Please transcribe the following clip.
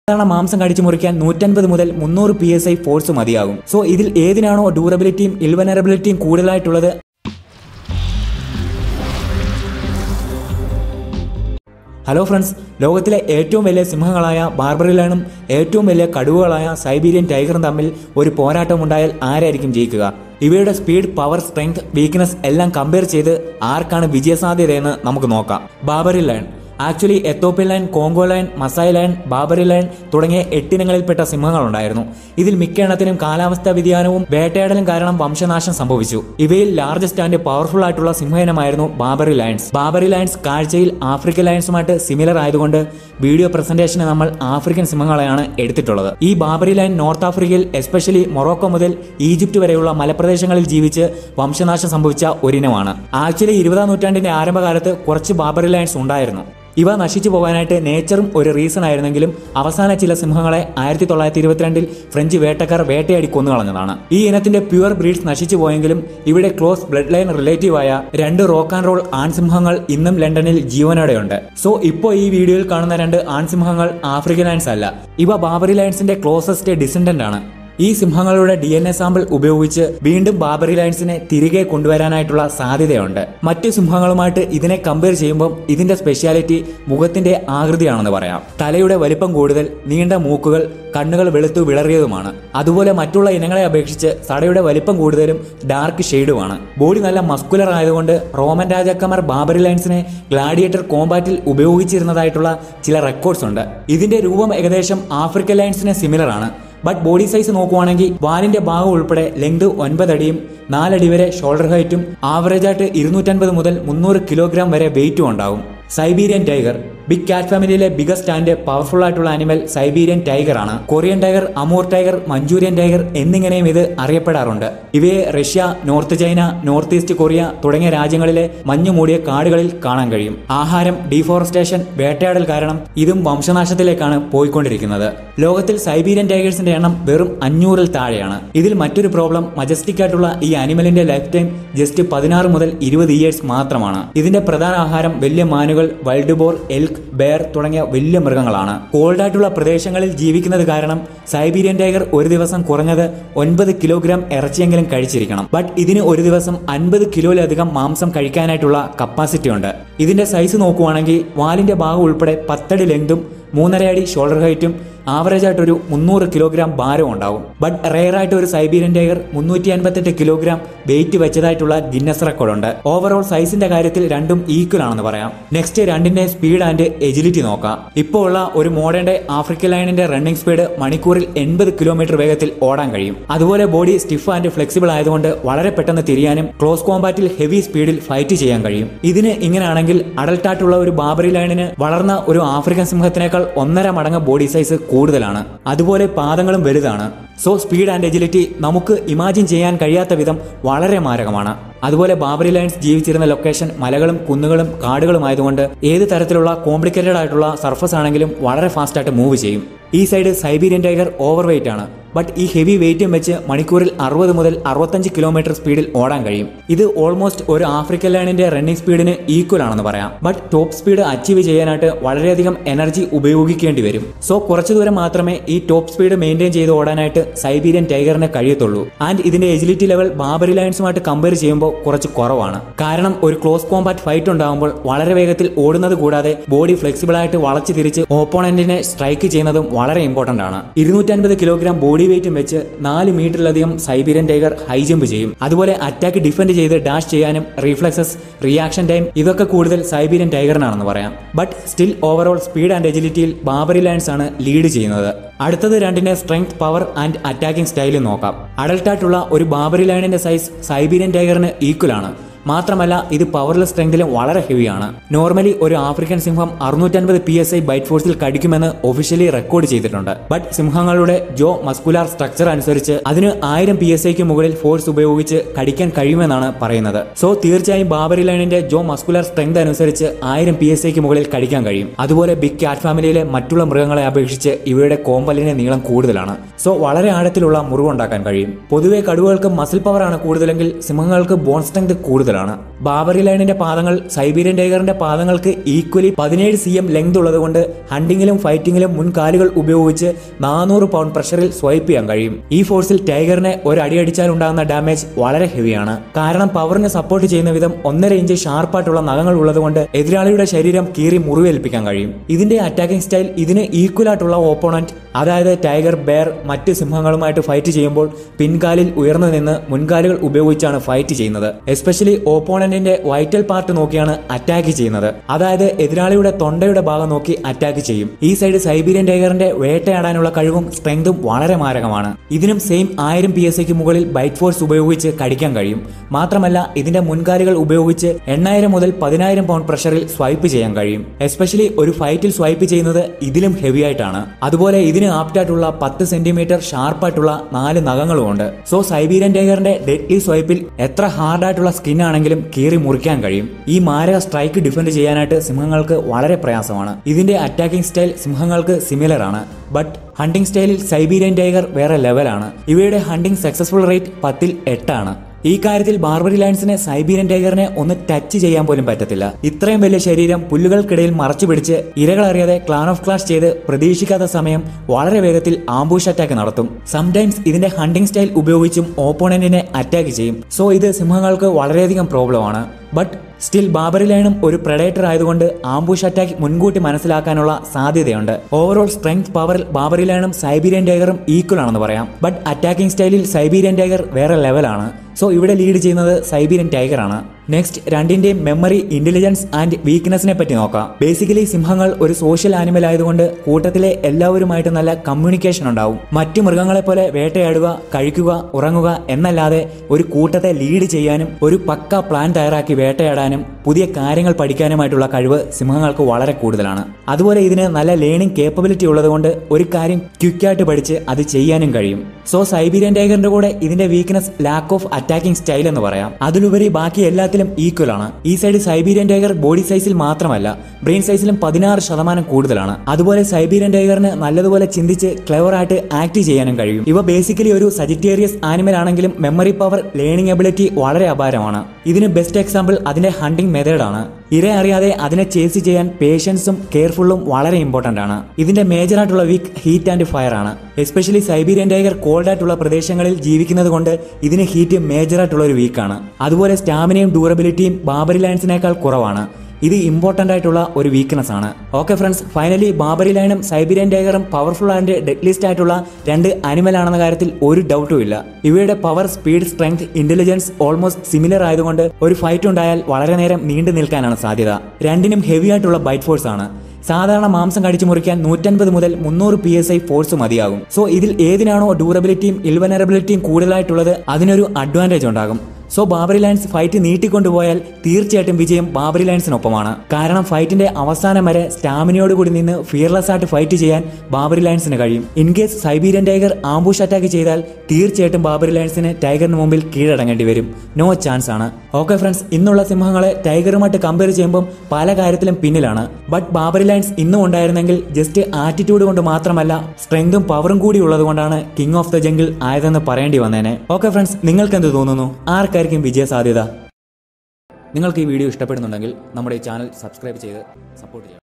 സാധാരണ മാംസം കടിച്ചു മുറിക്കാൻ നൂറ്റൻപത് മുതൽ മുന്നൂറ് പി എസ് ഐ ഫോഴ്സ് മതിയാകും സോ ഇതിൽ ഏതിനാണോ ഡ്യൂറബിലിറ്റിയും ഇൽവനറബിലിറ്റിയും കൂടുതലായിട്ടുള്ളത് ഹലോ ഫ്രണ്ട്സ് ലോകത്തിലെ ഏറ്റവും വലിയ സിംഹങ്ങളായ ബാർബറിലാനും ഏറ്റവും വലിയ കടുവകളായ സൈബീരിയൻ ടൈഗറും തമ്മിൽ ഒരു പോരാട്ടം ഉണ്ടായാൽ ആരായിരിക്കും ജയിക്കുക ഇവയുടെ സ്പീഡ് പവർ സ്ട്രെങ്ത് വീക്ക്നെസ് എല്ലാം കമ്പയർ ചെയ്ത് ആർക്കാണ് വിജയസാധ്യതയെന്ന് നമുക്ക് നോക്കാം Barbary lion actually Ethiopian lion Congo lion Masai lion Barbary lion തുടങ്ങിയ എട്ടിനങ്ങളിൽപ്പെട്ട സിംഹങ്ങളുണ്ടായിരുന്നു ഇതിൽ മിക്ക എണ്ണത്തിനും കാലാവസ്ഥാ വ്യതിയാനവും വേട്ടയാടലും കാരണം വംശനാശം സംഭവിച്ചു ഇവയിൽ ലാർജസ്റ്റ് ആൻഡ് പവർഫുൾ ആയിട്ടുള്ള സിംഹയിനമായിരുന്നു ബാബറി ലയൺസ് ബാബറി ലയൺസ് കാഴ്ചയിൽ ആഫ്രിക്കൻ ലയൺസുമായിട്ട് സിമിലർ ആയതുകൊണ്ട് വീഡിയോ പ്രസന്റേഷന് നമ്മൾ ആഫ്രിക്കൻ സിംഹങ്ങളെയാണ് എടുത്തിട്ടുള്ളത് ഈ ബാബറി ലയൺ നോർത്ത് ആഫ്രിക്കയിൽ എസ്പെഷ്യലി മൊറോക്കോ മുതൽ ഈജിപ്റ്റ് വരെയുള്ള മലപ്രദേശങ്ങളിൽ ജീവിച്ച് വംശനാശം സംഭവിച്ച ഒരിനമാണ് ആക്ച്വലി ഇരുപതാം നൂറ്റാണ്ടിന്റെ ആരംഭകാലത്ത് കുറച്ച് ബാബറി ലയൺസ് ഉണ്ടായിരുന്നു ഇവ നശിച്ചു പോകാനായിട്ട് നേച്ചറും ഒരു റീസൺ ആയിരുന്നെങ്കിലും അവസാന ചില സിംഹങ്ങളെ ആയിരത്തി തൊള്ളായിരത്തി ഇരുപത്തിരണ്ടിൽ ഫ്രഞ്ച് വേട്ടക്കാർ വേട്ടയാടി കൊന്നുകളഞ്ഞതാണ് ഈ ഇനത്തിന്റെ പ്യുവർ ബ്രീഡ്സ് നശിച്ചു പോയെങ്കിലും ഇവിടെ ക്ലോസ് ബ്ലഡ് ലൈൻ റിലേറ്റീവായ രണ്ട് റോക്ക് ആൻഡ് റോൾ ആൺസിംഹങ്ങൾ ഇന്നും ലണ്ടനിൽ ജീവനോടെയുണ്ട് സോ ഇപ്പോൾ ഈ വീഡിയോയിൽ കാണുന്ന രണ്ട് ആൺസിംഹങ്ങൾ ആഫ്രിക്കൻ ലയൺസ് അല്ല ഇവ ബാബറി ലയൺസിന്റെ ക്ലോസസ്റ്റ് ഡിസെൻഡന്റ് ആണ് ഈ സിംഹങ്ങളുടെ ഡി എൻ എ സാമ്പിൾ ഉപയോഗിച്ച് വീണ്ടും ബാബറി ലയൺസിനെ തിരികെ കൊണ്ടുവരാനായിട്ടുള്ള സാധ്യതയുണ്ട് മറ്റു സിംഹങ്ങളുമായിട്ട് ഇതിനെ കമ്പയർ ചെയ്യുമ്പോൾ ഇതിന്റെ സ്പെഷ്യാലിറ്റി മുഖത്തിന്റെ ആകൃതിയാണെന്ന് പറയാം തലയുടെ വലിപ്പം കൂടുതൽ നീണ്ട മൂക്കുകൾ കണ്ണുകൾ വെളുത്തു വിളറിയതുമാണ് അതുപോലെ മറ്റുള്ള ഇനങ്ങളെ അപേക്ഷിച്ച് സടയുടെ വലിപ്പം കൂടുതലും ഡാർക്ക് ഷെയ്ഡുമാണ് ബോഡി നല്ല മസ്കുലർ ആയതുകൊണ്ട് റോമൻ രാജാക്കന്മാർ ബാബറി ലയൺസിനെ ഗ്ലാഡിയേറ്റർ കോമ്പാറ്റിൽ ഉപയോഗിച്ചിരുന്നതായിട്ടുള്ള ചില റെക്കോർഡ്സ് ഉണ്ട് ഇതിന്റെ രൂപം ഏകദേശം ആഫ്രിക്കൻ ലയൺസിന് സിമിലർ ആണ് ബട്ട് ബോഡി സൈസ് നോക്കുവാണെങ്കിൽ വാലിന്റെ ഭാഗം ഉൾപ്പെടെ ലെങ്ത് ഒൻപത് അടിയും നാലടി വരെ ഷോൾഡർ ഹൈറ്റും ആവറേജ് ആയിട്ട് ഇരുന്നൂറ്റൻപത് മുതൽ മുന്നൂറ് കിലോഗ്രാം വരെ വെയിറ്റും ഉണ്ടാവും സൈബീരിയൻ ടൈഗർ ബിഗ് കാറ്റ് ഫാമിലിയിലെ ബിഗസ്റ്റ് ആൻഡ് പവർഫുൾ ആയിട്ടുള്ള ആനിമൽ സൈബീരിയൻ ടൈഗർ ആണ് Korean tiger Amur tiger Manchurian tiger എന്നിങ്ങനെയും ഇത് അറിയപ്പെടാറുണ്ട് ഇവയെ Russia north China north east Korea തുടങ്ങിയ രാജ്യങ്ങളിലെ മഞ്ഞു മൂടിയ കാടുകളിൽ കാണാൻ കഴിയും ആഹാരം ഡീഫോറസ്റ്റേഷൻ വേട്ടയാടൽ കാരണം ഇതും വംശനാശത്തിലേക്കാണ് പോയിക്കൊണ്ടിരിക്കുന്നത് ലോകത്തിൽ സൈബീരിയൻ ടൈഗേഴ്സിന്റെ എണ്ണം വെറും അഞ്ഞൂറിൽ താഴെയാണ് ഇതിൽ മറ്റൊരു പ്രോബ്ലം മജസ്റ്റിക് ആയിട്ടുള്ള ഈ ആനിമലിന്റെ ലൈഫ് ടൈം ജസ്റ്റ് പതിനാറ് മുതൽ ഇരുപത് ഇയേഴ്സ് മാത്രമാണ് ഇതിന്റെ പ്രധാന ആഹാരം വലിയ മാനുകൾ വൈൽഡ് ബോർ എൽക്ക് ബെയർ തുടങ്ങിയ വലിയ മൃഗങ്ങളാണ് കോൾഡ് ആയിട്ടുള്ള പ്രദേശങ്ങളിൽ ജീവിക്കുന്നത് കാരണം സൈബീരിയൻ ടൈഗർ ഒരു ദിവസം കുറഞ്ഞത് ഒൻപത് കിലോഗ്രാം ഇറച്ചിയെങ്കിലും കഴിച്ചിരിക്കണം ബട്ട് ഇതിന് ഒരു ദിവസം അൻപത് കിലോയിലധികം മാംസം കഴിക്കാനായിട്ടുള്ള കപ്പാസിറ്റി ഉണ്ട് ഇതിന്റെ സൈസ് നോക്കുവാണെങ്കിൽ വാലിന്റെ ഭാഗം ഉൾപ്പെടെ പത്തടി ലെങ്തും മൂന്നര അടി ഷോൾഡർ ഹൈറ്റും ആവറേജ് ആയിട്ട് ഒരു മുന്നൂറ് കിലോഗ്രാം ഭാരം ഉണ്ടാവും ബട്ട് റെയർ ആയിട്ട് ഒരു സൈബീരിയൻ ടൈഗർ മുന്നൂറ്റി അൻപത്തെട്ട് കിലോഗ്രാം വെയിറ്റ് വെച്ചതായിട്ടുള്ള ഗിന്നസ് റെക്കോർഡ് ഉണ്ട് ഓവറോൾ സൈസിന്റെ കാര്യത്തിൽ രണ്ടും ഈക്വൽ ആണെന്ന് പറയാം നെക്സ്റ്റ് രണ്ടിന്റെ സ്പീഡ് ആൻഡ് എജിലിറ്റി നോക്കാം ഇപ്പോൾ ഉള്ള ഒരു മോഡേൺ ആഫ്രിക്കൻ ലൈനിന്റെ റണ്ണിംഗ് സ്പീഡ് മണിക്കൂറിൽ എൺപത് കിലോമീറ്റർ വേഗത്തിൽ ഓടാൻ കഴിയും അതുപോലെ ബോഡി സ്റ്റിഫ് ആൻഡ് ഫ്ലെക്സിബിൾ ആയതുകൊണ്ട് വളരെ പെട്ടെന്ന് തിരിയാനും ക്ലോസ് കോമ്പാറ്റിൽ ഹെവി സ്പീഡിൽ ഫൈറ്റ് ചെയ്യാൻ കഴിയും ഇതിന് ഇങ്ങനെയാണെങ്കിൽ അഡൽട്ടായിട്ടുള്ള ഒരു ബാബറി ലൈനിന് വളർന്ന ഒരു ആഫ്രിക്കൻ സിംഹത്തിനേക്കാൾ ഒന്നര മടങ്ങ് ബോഡി സൈസ് കൂടുതലാണ് അതുപോലെ പാദങ്ങളും വലുതാണ് സോ സ്പീഡ് ആൻഡ് എജിലിറ്റി നമുക്ക് ഇമാജിൻ ചെയ്യാൻ കഴിയാത്ത വിധം വളരെ മാരകമാണ് അതുപോലെ ബാബറി ലൈൻസ് ജീവിച്ചിരുന്ന ലൊക്കേഷൻ മലകളും കുന്നുകളും കാടുകളും ആയതുകൊണ്ട് ഏത് തരത്തിലുള്ള കോംപ്ലിക്കേറ്റഡ് ആയിട്ടുള്ള സർഫസ് ആണെങ്കിലും വളരെ ഫാസ്റ്റ് ആയിട്ട് മൂവ് ചെയ്യും ഈ side Siberian tiger over weight ആണ് ബട്ട് ഈ ഹെവി വെയിറ്റും വെച്ച് മണിക്കൂറിൽ അറുപത് മുതൽ അറുപത്തഞ്ച് കിലോമീറ്റർ സ്പീഡിൽ ഓടാൻ കഴിയും ഇത് ഓൾമോസ്റ്റ് ഒരു ആഫ്രിക്കൻ ലൈനിന്റെ റണ്ണിംഗ് സ്പീഡിന് ഈക്വൽ ആണെന്ന് പറയാം ബട്ട് ടോപ്പ് സ്പീഡ് അച്ചീവ് ചെയ്യാനായിട്ട് വളരെയധികം എനർജി ഉപയോഗിക്കേണ്ടി വരും സോ കുറച്ചു ദൂരം മാത്രമേ ഈ ടോപ്പ് സ്പീഡ് മെയിൻറ്റെയിൻ ചെയ്ത് ഓടാനായിട്ട് സൈബീരിയൻ ടൈഗറിന് കഴിയത്തുള്ളൂ ആൻഡ് ഇതിന്റെ എജിലിറ്റി ലെവൽ ബാബറി ലയൻസുമായിട്ട് കമ്പയർ ചെയ്യുമ്പോൾ കുറച്ച് കുറവാണ് കാരണം ഒരു ക്ലോസ് കോമ്പാറ്റ് ഫൈറ്റ് ഉണ്ടാകുമ്പോൾ വളരെ വേഗത്തിൽ ഓടുന്നത് കൂടാതെ ബോഡി ഫ്ലെക്സിബിൾ ആയിട്ട് വളച്ചു തിരിച്ച് ഓപ്പോണന്റിനെ സ്ട്രൈക്ക് ചെയ്യുന്നതും വളരെ ഇമ്പോർട്ടന്റ് ആണ് ഇരുന്നൂറ്റൻപത് കിലോഗ്രാം ബോഡി വെയിറ്റും വെച്ച് നാല് മീറ്ററിലധികം സൈബീരിയൻ ടൈഗർ ഹൈ ജമ്പ് ചെയ്യും അതുപോലെ അറ്റാക്ക് ഡിഫെൻഡ് ചെയ്ത് ഡാഷ് ചെയ്യാനും റീഫ്ലെക്സസ് റിയാക്ഷൻ ടൈം ഇതൊക്കെ കൂടുതൽ സൈബീരിയൻ ടൈഗറിനാണെന്ന് പറയാം but still overall speed and എജിലിറ്റിയിൽ ബാബറി ലയൻസ് ആണ് ലീഡ് ചെയ്യുന്നത് അടുത്തത് രണ്ടിന്റെ സ്ട്രെങ്ത് പവർ ആൻഡ് അറ്റാക്കിംഗ് സ്റ്റൈലും നോക്കാം അഡൽട്ടായിട്ടുള്ള ഒരു ബാബറി ലയണിന്റെ സൈസ് സൈബീരിയൻ ടൈഗറിന് ഈക്വൽ ആണ് മാത്രമല്ല ഇത് പവർലെസ് സ്ട്രെങ്തിലും വളരെ ഹെവിയാണ് നോർമലി ഒരു ആഫ്രിക്കൻ സിംഹം അറുന്നൂറ്റൻപത് പി എസ് ഐ ബൈറ്റ് ഫോഴ്സിൽ കടിക്കുമെന്ന് ഒഫീഷ്യലി റെക്കോർഡ് ചെയ്തിട്ടുണ്ട് ബട്ട് സിംഹങ്ങളുടെ ജോ മസ്കുലാർ സ്ട്രക്ചർ അനുസരിച്ച് അതിന് ആയിരം പി എസ് ഐക്ക് മുകളിൽ ഫോഴ്സ് ഉപയോഗിച്ച് കടിക്കാൻ കഴിയുമെന്നാണ് പറയുന്നത് സോ തീർച്ചയായും ബാബറി ലൈനിന്റെ ജോ മസ്കുലാർ സ്ട്രെങ്ത് അനുസരിച്ച് ആയിരം പി എസ് ഐക്ക് മുകളിൽ കടിക്കാൻ കഴിയും അതുപോലെ ബിഗ് കാറ്റ് ഫാമിലിയിലെ മറ്റുള്ള മൃഗങ്ങളെ അപേക്ഷിച്ച് ഇവയുടെ കോമ്പലിന്റെ നീളം കൂടുതലാണ് സോ വളരെ ആഴത്തിലുള്ള മുറിവുണ്ടാക്കാൻ കഴിയും പൊതുവെ കടുവകൾക്ക് മസിൽ പവർ ആണ് കൂടുതലെങ്കിൽ സിംഹങ്ങൾക്ക് ബോൺ സ്ട്രെങ്ത് കൂടുതലാണ് കൂടുതലാണ് ബാബറി ലൈനിന്റെ പാദങ്ങൾ സൈബീരിയൻ ടൈഗറിന്റെ പാദങ്ങൾക്ക് ഈക്വലി പതിനേഴ് സി എം ലെങ്ത് ഉള്ളതുകൊണ്ട് ഹണ്ടിങ്ങിലും ഫൈറ്റിങ്ങിലും മുൻകാലുകൾ ഉപയോഗിച്ച് നാനൂറ് പൗണ്ട് പ്രഷറിൽ സ്വൈപ്പ് ചെയ്യാൻ കഴിയും ഈ ഫോഴ്സിൽ ടൈഗറിനെ ഒരു അടി അടിച്ചാൽ ഉണ്ടാകുന്ന ഡാമേജ് വളരെ ഹെവിയാണ് കാരണം പവറിനെ സപ്പോർട്ട് ചെയ്യുന്ന വിധം ഒന്നര ഇഞ്ച് ഷാർപ്പായിട്ടുള്ള നഖങ്ങൾ ഉള്ളതുകൊണ്ട് എതിരാളിയുടെ ശരീരം കീറി മുറിവേൽപ്പിക്കാൻ കഴിയും ഇതിന്റെ അറ്റാക്കിംഗ് സ്റ്റൈൽ ഇതിന് ഈക്വൽ ആയിട്ടുള്ള ഓപ്പോണന്റ് അതായത് ടൈഗർ ബെയർ മറ്റ് സിംഹങ്ങളുമായിട്ട് ഫൈറ്റ് ചെയ്യുമ്പോൾ പിൻകാലിൽ ഉയർന്നു നിന്ന് മുൻകാലുകൾ ഉപയോഗിച്ചാണ് ഫൈറ്റ് ചെയ്യുന്നത് എസ്പെഷ്യലി ഓപ്പോണന്റിന്റെ വൈറ്റൽ പാർട്ട് നോക്കിയാണ് അറ്റാക്ക് ചെയ്യുന്നത് അതായത് എതിരാളിയുടെ തൊണ്ടയുടെ ഭാഗം നോക്കി അറ്റാക്ക് ചെയ്യും ഈ സൈഡ് സൈബീരിയൻ ടൈഗറിന്റെ വേട്ടയാടാനുള്ള കഴിവും സ്ട്രെങ്തും വളരെ മാരകമാണ് ഇതിനും സെയിം ആയിരം പി എസ് മുകളിൽ ബൈറ്റ് ഫോഴ്സ് ഉപയോഗിച്ച് കടിക്കാൻ കഴിയും മാത്രമല്ല ഇതിന്റെ മുൻകാലുകൾ ഉപയോഗിച്ച് എണ്ണായിരം മുതൽ പതിനായിരം പൗണ്ട് പ്രഷറിൽ സ്വൈപ്പ് ചെയ്യാൻ കഴിയും എസ്പെഷ്യലി ഒരു ഫൈറ്റിൽ സ്വൈപ്പ് ചെയ്യുന്നത് ഇതിലും ഹെവി ആയിട്ടാണ് അതുപോലെ ഇതിന് ആപ്റ്റായിട്ടുള്ള പത്ത് സെന്റിമീറ്റർ ഷാർപ്പായിട്ടുള്ള നാല് നഖങ്ങളുമുണ്ട് സോ സൈബീരിയൻ ടൈഗറിന്റെ ഡെഡ്ലി സ്വൈപ്പിൽ എത്ര ഹാർഡായിട്ടുള്ള സ്കിൻ ആണെങ്കിലും കീറി മുറിക്കാൻ കഴിയും ഈ മാരക സ്ട്രൈക്ക് ഡിഫെൻഡ് ചെയ്യാനായിട്ട് സിംഹങ്ങൾക്ക് വളരെ പ്രയാസമാണ് ഇതിന്റെ അറ്റാക്കിംഗ് സ്റ്റൈൽ സിംഹങ്ങൾക്ക് സിമിലർ ആണ് ബട്ട് ഹണ്ടിംഗ് സ്റ്റൈലിൽ സൈബീരിയൻ ടൈഗർ വേറെ ലെവലാണ് ഇവയുടെ ഹണ്ടിംഗ് സക്സസ്ഫുൾ റേറ്റ് പത്തിൽ എട്ടാണ് ഈ കാര്യത്തിൽ ബാർബറി ലയൺസിനെ സൈബീരിയൻ ടൈഗറിനെ ഒന്ന് ടച്ച് ചെയ്യാൻ പോലും പറ്റത്തില്ല ഇത്രയും വലിയ ശരീരം പുല്ലുകൾക്കിടയിൽ മറച്ചു പിടിച്ച് ഇരകളറിയാതെ ക്ലാൻ ഓഫ് ക്ലാഷ് ചെയ്ത് പ്രതീക്ഷിക്കാത്ത സമയം വളരെ വേഗത്തിൽ ആംബൂഷ് അറ്റാക്ക് നടത്തും സംടൈംസ് ഇതിന്റെ ഹണ്ടിംഗ് സ്റ്റൈൽ ഉപയോഗിച്ചും ഓപ്പോണന്റിനെ അറ്റാക്ക് ചെയ്യും സോ ഇത് സിംഹങ്ങൾക്ക് വളരെയധികം പ്രോബ്ലം ആണ് ബട്ട് സ്റ്റിൽ ബാബറി ലൈനും ഒരു പ്രഡേറ്റർ ആയതുകൊണ്ട് ആംബുഷ് അറ്റാക്ക് മുൻകൂട്ടി മനസ്സിലാക്കാനുള്ള സാധ്യതയുണ്ട് ഓവറോൾ സ്ട്രെങ്ത് പവറിൽ ബാബറി ലൈനും സൈബീരിയൻ ടൈഗറും ഈക്വൽ ആണെന്ന് പറയാം ബട്ട് അറ്റാക്കിംഗ് സ്റ്റൈലിൽ സൈബീരിയൻ ടൈഗർ വേറെ ലെവലാണ് സോ ഇവിടെ ലീഡ് ചെയ്യുന്നത് സൈബീരിയൻ ടൈഗർ ആണ് നെക്സ്റ്റ് രണ്ടിന്റെയും മെമ്മറി ഇന്റലിജൻസ് ആൻഡ് വീക്ക്നെസ്സിനെ പറ്റി നോക്കാം ബേസിക്കലി സിംഹങ്ങൾ ഒരു സോഷ്യൽ ആനിമൽ ആയതുകൊണ്ട് കൂട്ടത്തിലെ എല്ലാവരുമായിട്ട് നല്ല കമ്മ്യൂണിക്കേഷൻ ഉണ്ടാവും മറ്റു മൃഗങ്ങളെ പോലെ വേട്ടയാടുക കഴിക്കുക ഉറങ്ങുക എന്നല്ലാതെ ഒരു കൂട്ടത്തെ ലീഡ് ചെയ്യാനും ഒരു പക്ക പ്ലാൻ തയ്യാറാക്കി വേട്ടയാടാനും പുതിയ കാര്യങ്ങൾ പഠിക്കാനുമായിട്ടുള്ള കഴിവ് സിംഹങ്ങൾക്ക് വളരെ കൂടുതലാണ് അതുപോലെ ഇതിന് നല്ല ലേണിംഗ് കേപ്പബിലിറ്റി ഉള്ളതുകൊണ്ട് ഒരു കാര്യം ക്വിക്കായിട്ട് പഠിച്ച് അത് ചെയ്യാനും കഴിയും സോ സൈബീരിയൻ ടൈഗറിന്റെ കൂടെ ഇതിന്റെ weakness lack of attacking style എന്ന് പറയാം അതിലുപരി ബാക്കി എല്ലാത്തിലും ഈക്വൽ ആണ് ഈ സൈഡ് സൈബീരിയൻ ടൈഗർ ബോഡി സൈസിൽ മാത്രമല്ല ബ്രെയിൻ സൈസിലും പതിനാറ് ശതമാനം കൂടുതലാണ് അതുപോലെ സൈബീരിയൻ ടൈഗറിന് നല്ലതുപോലെ ചിന്തിച്ച് ക്ലെവർ ആയിട്ട് ആക്ട് ചെയ്യാനും കഴിയും ഇവ ബേസിക്കലി ഒരു സജിറ്റേറിയസ് ആനിമൽ ആണെങ്കിലും മെമ്മറി പവർ ലേണിംഗ് എബിലിറ്റി വളരെ അപാരമാണ് ഇതിന് ബെസ്റ്റ് എക്സാമ്പിൾ അതിന്റെ ഹണ്ടിംഗ് മെത്തേഡാണ് ഇര അറിയാതെ അതിനെ ചേസ് ചെയ്യാൻ പേഷ്യൻസും കെയർഫുള്ളും വളരെ ഇമ്പോർട്ടന്റ് ആണ് ഇതിന്റെ മേജർ ആയിട്ടുള്ള വീക്ക് ഹീറ്റ് ആൻഡ് ഫയർ ആണ് എസ്പെഷ്യലി സൈബീരിയൻ ടൈഗർ കോൾഡ് ആയിട്ടുള്ള പ്രദേശങ്ങളിൽ ജീവിക്കുന്നത് കൊണ്ട് ഇതിന് ഹീറ്റ് മേജർ ആയിട്ടുള്ള ഒരു വീക്കാണ് അതുപോലെ സ്റ്റാമിനയും ഡ്യൂറബിലിറ്റിയും ബാബറി ലൈൻസിനേക്കാൾ കുറവാണ് ഇത് ഇമ്പോർട്ടന്റ് ആയിട്ടുള്ള ഒരു വീക്ക്നെസ് ആണ് ഓക്കെ ഫ്രണ്ട്സ് ഫൈനലി ബാബറി ലൈനും സൈബീരിയൻ ടൈഗറും പവർഫുൾ ആൻഡ് ഡെഡ്ലിസ്റ്റ് ആയിട്ടുള്ള രണ്ട് അനിമൽ ആണെന്ന കാര്യത്തിൽ ഒരു ഡൗട്ടും ഇല്ല ഇവയുടെ power speed strength intelligence almost similar ആയതുകൊണ്ട് ഒരു ഫൈറ്റ് ഉണ്ടായാൽ വളരെ നേരം നീണ്ടു നിൽക്കാനാണ് സാധ്യത രണ്ടിനും ഹെവി ആയിട്ടുള്ള ബൈറ്റ് ഫോഴ്സ് ആണ് സാധാരണ മാംസം കടിച്ചു മുറിക്കാൻ നൂറ്റൻപത് മുതൽ മുന്നൂറ് പി എസ് ഐ ഫോഴ്സ് മതിയാകും സോ ഇതിൽ ഏതിനാണോ ഡ്യൂറബിലിറ്റിയും ഇൽവനറബിലിറ്റിയും കൂടുതലായിട്ടുള്ളത് അതിനൊരു അഡ്വാൻറ്റേജ് ഉണ്ടാകും സോ ബാബറി ലൈൻസ് ഫൈറ്റ് നീട്ടിക്കൊണ്ടുപോയാൽ തീർച്ചയായിട്ടും വിജയം ബാബറി ലൈൻസിനൊപ്പമാണ് കാരണം ഫൈറ്റിന്റെ അവസാനം വരെ സ്റ്റാമിനയോടുകൂടി നിന്ന് ഫിയർലെസ് ആയിട്ട് ഫൈറ്റ് ചെയ്യാൻ ബാബറി ലൈൻസിന് കഴിയും in case Siberian tiger ambush attack ചെയ്താൽ തീർച്ചയായിട്ടും ബാബറി ലൈൻസിന് ടൈഗറിന് മുമ്പിൽ കീഴടങ്ങേണ്ടി വരും നോ ചാൻസ് ആണ് ഓക്കെ ഫ്രണ്ട്സ് ഇന്നുള്ള സിംഹങ്ങളെ ടൈഗറുമായിട്ട് കമ്പയർ ചെയ്യുമ്പോൾ പല കാര്യത്തിലും പിന്നിലാണ് ബട്ട് ബാബറി ലൈൻസ് ഇന്നും ഉണ്ടായിരുന്നെങ്കിൽ ജസ്റ്റ് ആറ്റിറ്റ്യൂഡ് കൊണ്ട് മാത്രമല്ല സ്ട്രെങ്തും പവറും കൂടി ഉള്ളത് കൊണ്ടാണ് കിങ് ഓഫ് ദ ജംഗിൾ ആയതെന്ന് പറയേണ്ടി വന്നേനെ ഓക്കെ ഫ്രണ്ട്സ് നിങ്ങൾക്ക് എന്ത് തോന്നുന്നു ആർക്കായിരിക്കും വിജയ സാധ്യത നിങ്ങൾക്ക് ഈ വീഡിയോ ഇഷ്ടപ്പെടുന്നുണ്ടെങ്കിൽ നമ്മുടെ ഈ ചാനൽ സബ്സ്ക്രൈബ് ചെയ്ത് സപ്പോർട്ട് ചെയ്യുക